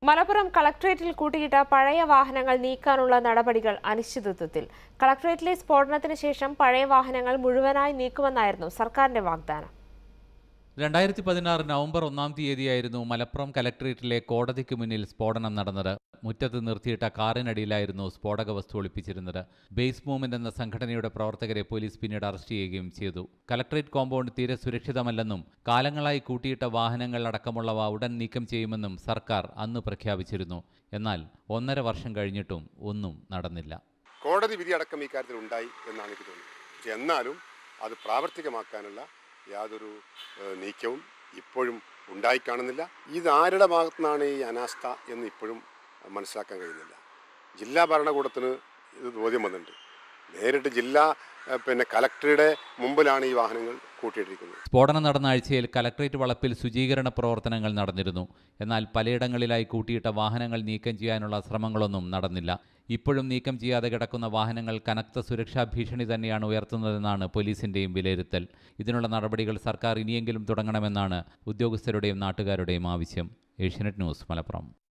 മലപ്പുറം കളക്ട്രേറ്റിൽ കൂട്ടിയിട്ട പഴയ വാഹനങ്ങൾ നീക്കാനുള്ള നടപടികൾ അനിശ്ചിതത്വത്തിൽ കളക്ട്രേറ്റിലെ സ്ഫോടനത്തിന് ശേഷം പഴയ വാഹനങ്ങൾ മുഴുവനായി നീക്കുമെന്നായിരുന്നു സർക്കാരിന്റെ വാഗ്ദാനം രണ്ടായിരത്തി പതിനാറ് നവംബർ ഒന്നാം തീയതിയായിരുന്നു മലപ്പുറം കലക്ടറേറ്റിലെ കോടതിക്ക് മുന്നിൽ സ്ഫോടനം നടന്നത് മുറ്റത്ത് നിർത്തിയിട്ട കാറിനടിയിലായിരുന്നു സ്ഫോടക വസ്തു ഒളിപ്പിച്ചിരുന്നത് ബേസ് മൂവ്മെന്റ് എന്ന സംഘടനയുടെ പ്രവർത്തകരെ പോലീസ് പിന്നീട് അറസ്റ്റ് ചെയ്യുകയും ചെയ്തു കലക്ടറേറ്റ് കോമ്പൗണ്ട് തീരെ സുരക്ഷിതമല്ലെന്നും കാലങ്ങളായി കൂട്ടിയിട്ട വാഹനങ്ങൾ അടക്കമുള്ളവ ഉടൻ നീക്കം ചെയ്യുമെന്നും സർക്കാർ അന്ന് പ്രഖ്യാപിച്ചിരുന്നു എന്നാൽ ഒന്നര വർഷം കഴിഞ്ഞിട്ടും ഒന്നും നടന്നില്ല കോടതി വിധി അടക്കം ഈ കാര്യത്തിൽ ഉണ്ടായി എന്നാണ് എനിക്ക് തോന്നുന്നത് പക്ഷെ എന്നാലും അത് പ്രാവർത്തികമാക്കാനുള്ള യാതൊരു ഏഹ്, നീക്കവും ഇപ്പോഴും ഉണ്ടായി കാണുന്നില്ല ഇത് ആരുടെ ഭാഗത്തു നിന്നാണ് ഈ അനാസ്ഥ എന്ന് ഇപ്പോഴും മനസ്സിലാക്കാൻ കഴിയുന്നില്ല ജില്ലാ ഭരണകൂടത്തിന് ഇത് ബോധ്യം വന്നിട്ടുണ്ട് നേരിട്ട് ജില്ലാ ഏഹ്, പിന്നെ കലക്ടറുടെ മുമ്പിലാണ് ഈ വാഹനങ്ങൾ കൂട്ടിയിട്ടിരിക്കുന്നത് സ്ഫോടനം നടന്ന ആഴ്ചയിൽ കലക്ട്രേറ്റ് വളപ്പിൽ ശുചീകരണ പ്രവർത്തനങ്ങൾ നടന്നിരുന്നു എന്നാൽ പലയിടങ്ങളിലായി കൂട്ടിയിട്ട വാഹനങ്ങൾ നീക്കം ചെയ്യാനുള്ള ശ്രമങ്ങളൊന്നും നടന്നില്ല ഇപ്പോഴും നീക്കം ചെയ്യാതെ കിടക്കുന്ന വാഹനങ്ങൾ കനത്ത സുരക്ഷാ ഭീഷണി തന്നെയാണ് ഉയർത്തുന്നതെന്നാണ് പോലീസിന്റെയും വിലയിരുത്തൽ ഇതിനുള്ള നടപടികൾ സർക്കാർ ഇനിയെങ്കിലും തുടങ്ങണമെന്നാണ് ഉദ്യോഗസ്ഥരുടെയും നാട്ടുകാരുടെയും ആവശ്യം ഏഷ്യനെറ്റ് ന്യൂസ് മലപ്പുറം